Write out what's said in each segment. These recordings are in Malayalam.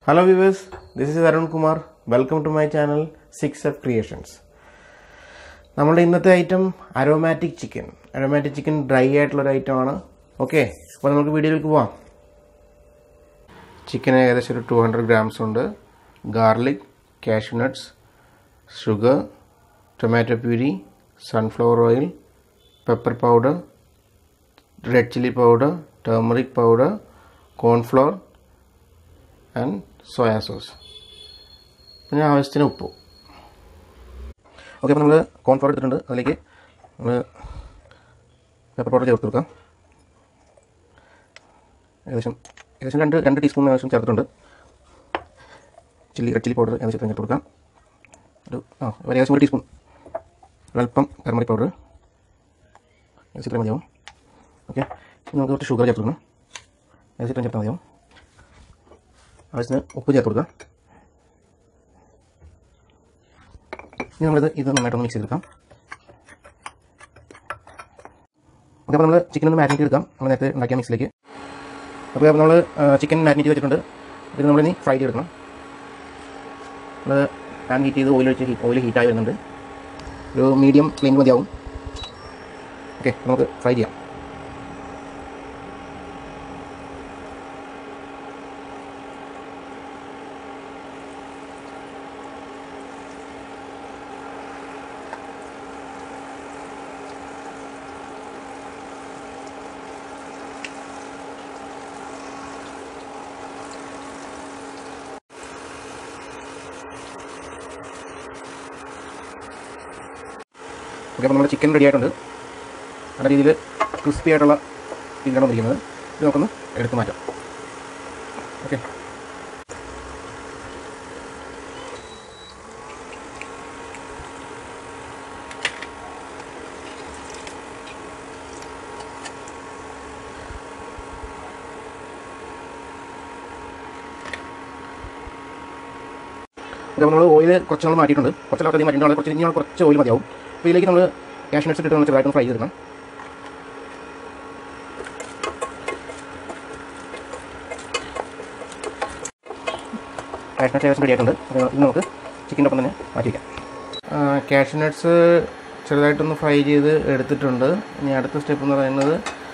Hello viewers, this is Arun Kumar. Welcome to my channel 6F Creations. നമ്മളുടെ ഇന്നത്തെ item aromatic chicken aromatic chicken dry ആയിട്ടുള്ള ഒരു ഐറ്റമാണ് ഓക്കെ അപ്പോൾ നമുക്ക് വീഡിയോയിലേക്ക് പോവാം ചിക്കൻ ഏകദേശം ഒരു ടു ഹൺഡ്രഡ് ഗ്രാംസ് ഉണ്ട് garlic cashew nuts sugar tomato puree sunflower oil pepper powder red chilli powder turmeric powder cornflour and soya sauce പിന്നെ ആവശ്യത്തിന് ഉപ്പ് ഓക്കെ അപ്പോൾ നമ്മൾ കോൺഫ്ലോർ എടുത്തിട്ടുണ്ട് അതിലേക്ക് നമ്മൾ പെപ്പർ പൗഡർ ചേർത്ത് കൊടുക്കാം ഏകദേശം ഏകദേശം രണ്ട് രണ്ട് ടീസ്പൂൺ ഏകദേശം ചേർത്തിട്ടുണ്ട് ചില്ലി റെഡ് ചില്ലി പൗഡർ ഏകദേശം ചേർത്ത് കൊടുക്കാം ഒരു ആ ഒരു ഏകദേശം ഒരു ടീസ്പൂൺ ഒരല്പം ടർമറിക് പൗഡർ ഏകദേശം ഇത്രയും മതിയാവും ഓക്കെ ഇനി നമുക്ക് കുറച്ച് ഷുഗർ ചേർത്ത് കൊടുക്കണം ഏകദേശം ഇത്രയും ചേർത്താൽ മതിയാവും ആവശ്യത്തിന് ഉപ്പ് ചേർത്ത് കൊടുക്കുക ഇനി നമ്മളിത് ഇത് നന്നായിട്ടൊന്ന് മിക്സ് ചെയ്തെടുക്കാം ഓക്കെ അപ്പോൾ നമ്മൾ ചിക്കൻ ഒന്ന് മാരിനേറ്റ് എടുക്കാം നമ്മൾ നേരത്തെ ഉണ്ടാക്കിയ മിക്സിലേക്ക് അപ്പോൾ നമ്മൾ ചിക്കൻ മാരിനേറ്റ് വെച്ചിട്ടുണ്ട് ഇത് നമ്മളിനി ഫ്രൈ ചെയ്തെടുക്കണം നമ്മൾ പാൻ ഹീറ്റ് ചെയ്ത് ഓയിൽ വെച്ച് ഓയിൽ ഹീറ്റായി വരുന്നുണ്ട് ഒരു മീഡിയം ഫ്ലെയിം മതിയാവും ഓക്കെ നമുക്ക് ഫ്രൈ ചെയ്യാം ഓക്കെ അപ്പോൾ നമ്മുടെ ചിക്കൻ റെഡി ആയിട്ടുണ്ട് നല്ല രീതിയിൽ ക്രിസ്പി ആയിട്ടുള്ള രീതിയിലാണ് വന്നിരിക്കുന്നത് ഇത് നമുക്കൊന്ന് എടുത്ത് മാറ്റാം ഓക്കെ അപ്പോൾ നമ്മൾ ഓയിൽ കുറച്ച് നമ്മൾ മാറ്റിയിട്ടുണ്ട് കുറച്ച് അധികം മാറ്റിയിട്ടുണ്ട് കുറച്ച് ഇനി കുറച്ച് ഓയിൽ മതിയാവും അപ്പോൾ ഇതിലേക്ക് നമ്മൾ കാഷ്യൂ നട്ട്സ് ഇട്ട് നമ്മൾ ചെറുതായിട്ട് ഫ്രൈ ചെയ്തെടുക്കണം കാഷ്യൂ നട്ട്സ് ഏകദേശം റെഡി ആയിട്ടുണ്ട് അപ്പോൾ ഇത് നമുക്ക് ചിക്കൻ്റെ ഒപ്പം തന്നെ മാറ്റി വയ്ക്കാം കാഷ്യൂ നട്ട്സ് ചെറുതായിട്ടൊന്ന് ഫ്രൈ ചെയ്ത് എടുത്തിട്ടുണ്ട് ഇനി അടുത്ത സ്റ്റെപ്പ് എന്ന് പറയുന്നത്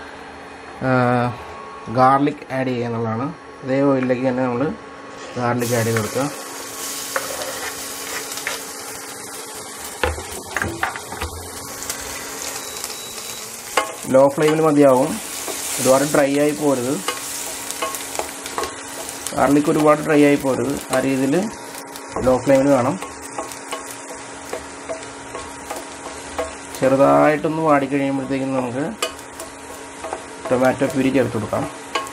ഗാർലിക് ആഡ് ചെയ്യുക എന്നുള്ളതാണ് അതേ ഓയിലിലേക്ക് തന്നെ നമ്മൾ ഗാർലിക് ആഡ് ചെയ്ത് കൊടുക്കുക ലോ ഫ്ലെയിമിൽ മതിയാവും ഒരുപാട് ഡ്രൈ ആയി പോരുത് ഗാർലിക് ഒരുപാട് ഡ്രൈ ആയി പോരുത് ആ രീതിയിൽ ലോ ഫ്ലെയിമിൽ വേണം ചെറുതായിട്ടൊന്ന് വാടിക്കഴിയുമ്പോഴത്തേക്കും നമുക്ക് ടൊമാറ്റോ പ്യൂരി ചേർത്ത് കൊടുക്കാം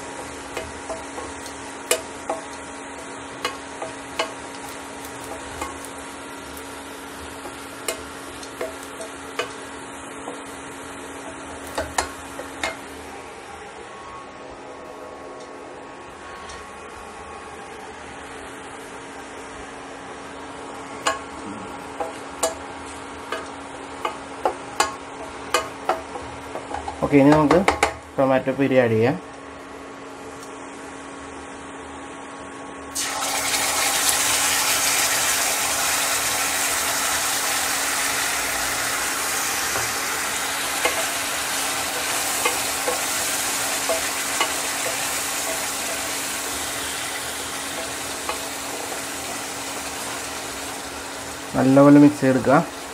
ഓക്കെ ഇനി നമുക്ക് ടൊമാറ്റോ പ്യൂരി ആഡ് ചെയ്യാം നല്ലപോലെ മിക്സ് ചെയ്തെടുക്കുക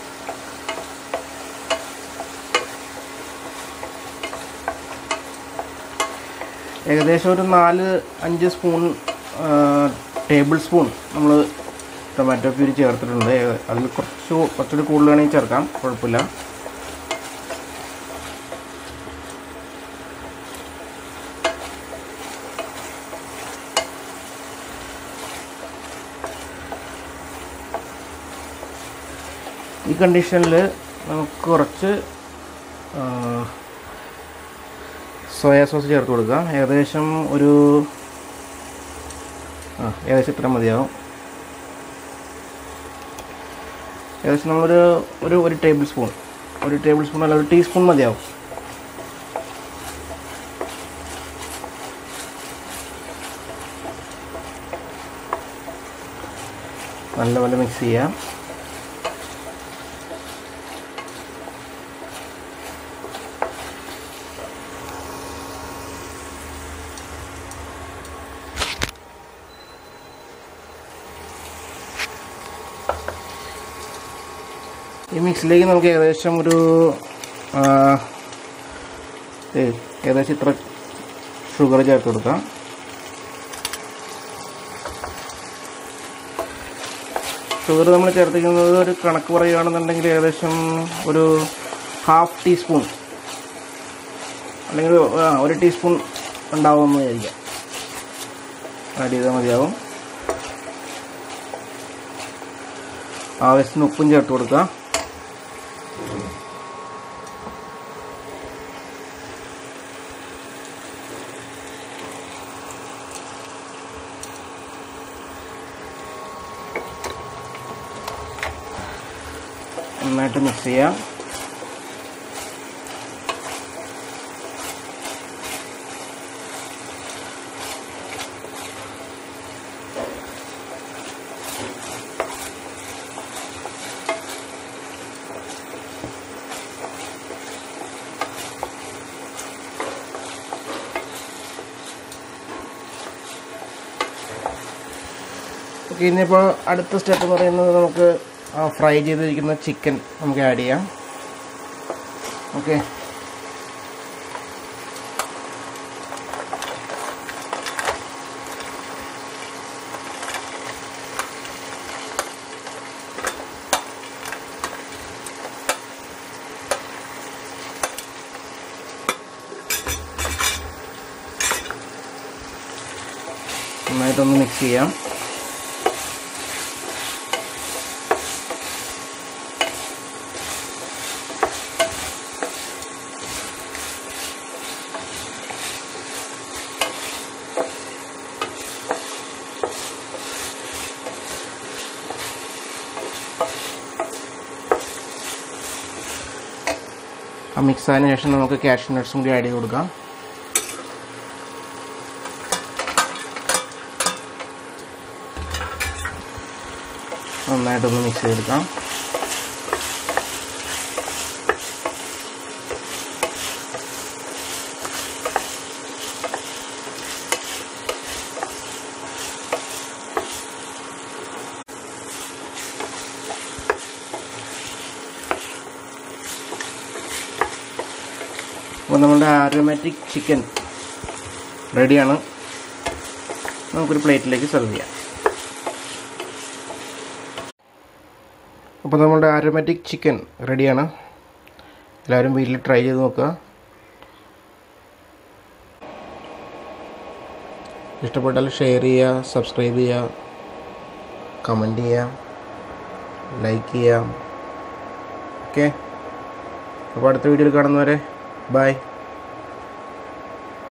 ഏകദേശം ഒരു നാല് അഞ്ച് സ്പൂൺ ടേബിൾ സ്പൂൺ നമ്മൾ ടൊമാറ്റോ പ്യൂരി ചേർത്തിട്ടുണ്ട് അതിൽ കുറച്ച് കുറച്ചുകൂടി കൂടുതൽ വേണമെങ്കിൽ ചേർക്കാം കുഴപ്പമില്ല ഈ കണ്ടീഷനിൽ നമുക്ക് കുറച്ച് സോയാ സോസ് ചേർത്ത് കൊടുക്കുക ഏകദേശം ഒരു ആ ഏകദേശം ഇത്ര മതിയാവും ഏകദേശം നമ്മളൊരു ഒരു ഒരു ടേബിൾ സ്പൂൺ ഒരു ടേബിൾ സ്പൂൺ അല്ല ഒരു ടീസ്പൂൺ മതിയാവും നല്ലപോലെ മിക്സ് ചെയ്യാം ഈ മിക്സിലേക്ക് നമുക്ക് ഏകദേശം ഒരു ആ, ഏയ് ഏകദേശം ഇത്ര ഷുഗർ ചേർത്ത് കൊടുക്കാം ഷുഗർ നമ്മൾ ചേർത്തിരിക്കുന്നത് ഒരു കണക്ക് പറയുകയാണെന്നുണ്ടെങ്കിൽ ഏകദേശം ഒരു ഹാഫ് ടീസ്പൂൺ അല്ലെങ്കിൽ ആ, ഒരു ടീസ്പൂൺ ഉണ്ടാവുമെന്ന് വിചാരിക്കാം ആഡ് ചെയ്താൽ മതിയാവും ആവശ്യത്തിന് ഉപ്പും ചേർത്ത് കൊടുക്കുക നന്നായിട്ട് മിക്സ് ചെയ്യാം ഓക്കെ ഇനിയിപ്പോൾ അടുത്ത സ്റ്റെപ്പ് എന്ന് പറയുന്നത് നമുക്ക് ഫ്രൈ ചെയ്തിരിക്കുന്ന ചിക്കൻ നമുക്ക് ആഡ് ചെയ്യാം ഓക്കെ നന്നായിട്ടൊന്ന് മിക്സ് ചെയ്യാം ആ മിക്സ് ആയതിനു ശേഷം നമുക്ക് കാഷ്യൂ നട്ട്സും കൂടി ആഡ് ചെയ്ത് കൊടുക്കാം നന്നായിട്ടൊന്ന് മിക്സ് ചെയ്തെടുക്കാം അപ്പോൾ നമ്മുടെ ആരോമാറ്റിക് ചിക്കൻ റെഡിയാണ് നമുക്കൊരു പ്ലേറ്റിലേക്ക് സെർവ് ചെയ്യാം അപ്പോൾ നമ്മുടെ ആരോമാറ്റിക് ചിക്കൻ റെഡിയാണ് എല്ലാവരും വീട്ടിൽ ട്രൈ ചെയ്ത് നോക്കുക ഇഷ്ടപ്പെട്ടാൽ ഷെയർ ചെയ്യുക സബ്സ്ക്രൈബ് ചെയ്യുക കമൻറ്റ് ചെയ്യുക ലൈക്ക് ചെയ്യുക ഓക്കെ അപ്പോൾ അടുത്ത വീഡിയോയിൽ കാണുന്നവരെ ബൈ